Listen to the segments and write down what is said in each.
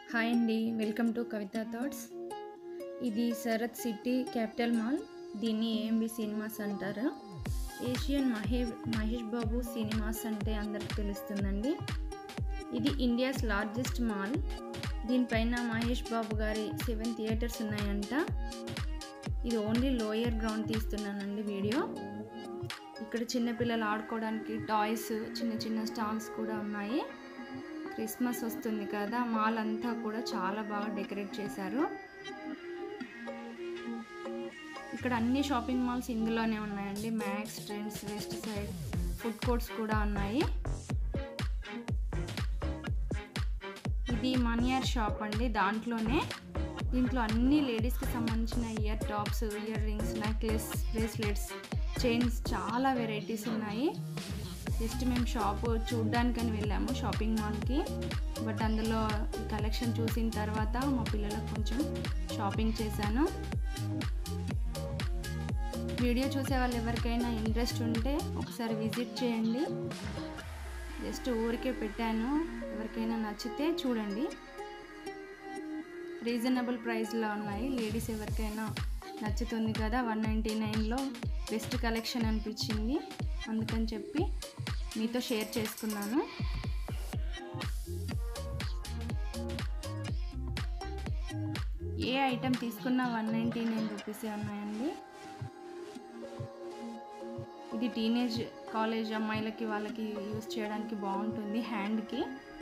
Hi అండి welcome to Kavitha thoughts ఇది Sarath city capital mall దీన్ని ఏఎంబి సినిమాస్ అంటారు ఏషియన్ మహే మహేష్ బాబు సినిమాస్ అంటే అందరికి తెలుస్తుందండి ఇది ఇండియాస్ లార్జెస్ట్ మాల్ దీనిపైన మహేష్ బాబు గారి సెవెన్ థియేటర్స్ ఉన్నాయంట ఇది ఓన్లీ లోయర్ గ్రౌండ్ తీస్తున్నానండి వీడియో ఇక్కడ చిన్నపిల్లలు ఆడుకోవడానికి టాయ్స్ చిన్న చిన్న స్టాల్స్ కూడా ఉన్నాయి క్రిస్మస్ వస్తుంది కదా మాల్ అంతా కూడా చాలా బాగా డెకరేట్ చేశారు ఇక్కడ అన్ని షాపింగ్ మాల్స్ ఇందులోనే ఉన్నాయండి Max Trends Westside food courts కూడా ఉన్నాయి ఇది మనియర్ షాప్ అండి దాంట్లోనే దీంట్లో అన్ని లేడీస్కి సంబంధించిన ear tops ear rings necklace bracelets chains చాలా వెరైటీస్ ఉన్నాయి జస్ట్ మేము షాప్ చూడ్డానికని వెళ్ళాము షాపింగ్ మాల్కి బట్ అందులో ఈ కలెక్షన్ చూసిన తర్వాత మా పిల్లలకు కొంచెం షాపింగ్ చేశాను వీడియో చూసే వాళ్ళు ఎవరికైనా ఇంట్రెస్ట్ ఉంటే ఒకసారి విజిట్ చేయండి జస్ట్ ఊరికే పెట్టాను ఎవరికైనా నచ్చితే చూడండి రీజనబుల్ ప్రైస్లో ఉన్నాయి లేడీస్ ఎవరికైనా నచ్చుతుంది కదా వన్ నైంటీ నైన్లో బెస్ట్ కలెక్షన్ అనిపించింది అందుకని చెప్పి మీతో షేర్ చేసుకున్నాను ఏ ఐటెం తీసుకున్నా వన్ నైంటీ నైన్ రూపీసే ఉన్నాయండి ఇది టీనేజ్ కాలేజ్ అమ్మాయిలకి వాళ్ళకి యూస్ చేయడానికి బాగుంటుంది హ్యాండ్కి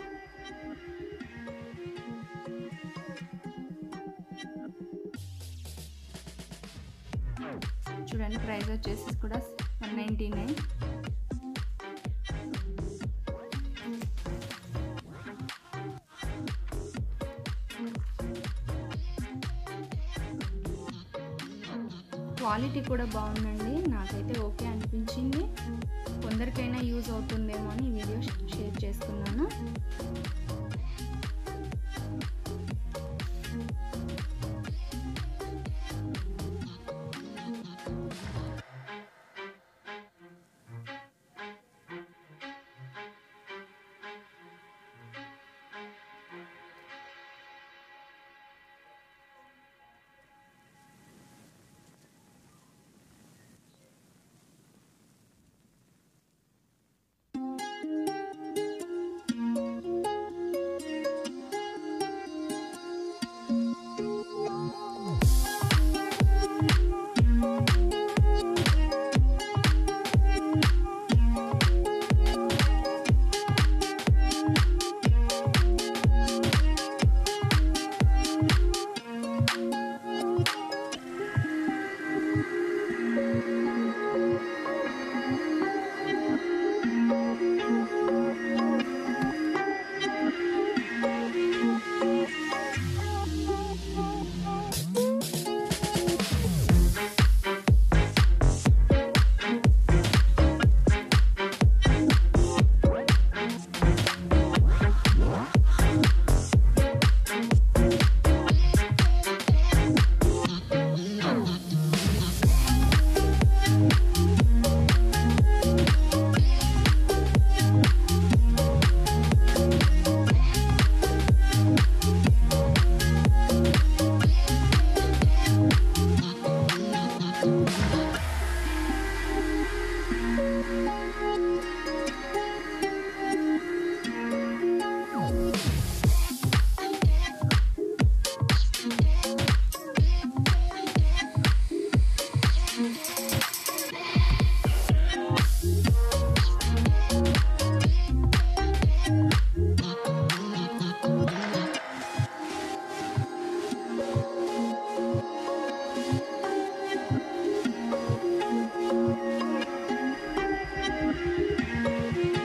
చూడండి ప్రైస్ వచ్చేసి కూడా వన్ నైంటీ నైన్ క్వాలిటీ కూడా బాగుందండి నాకైతే ఓకే అనిపించింది కొందరికైనా యూజ్ అవుతుందేమో అని వీడియో షేర్ చేసుకున్నాను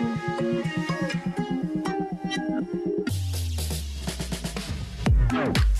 Oh.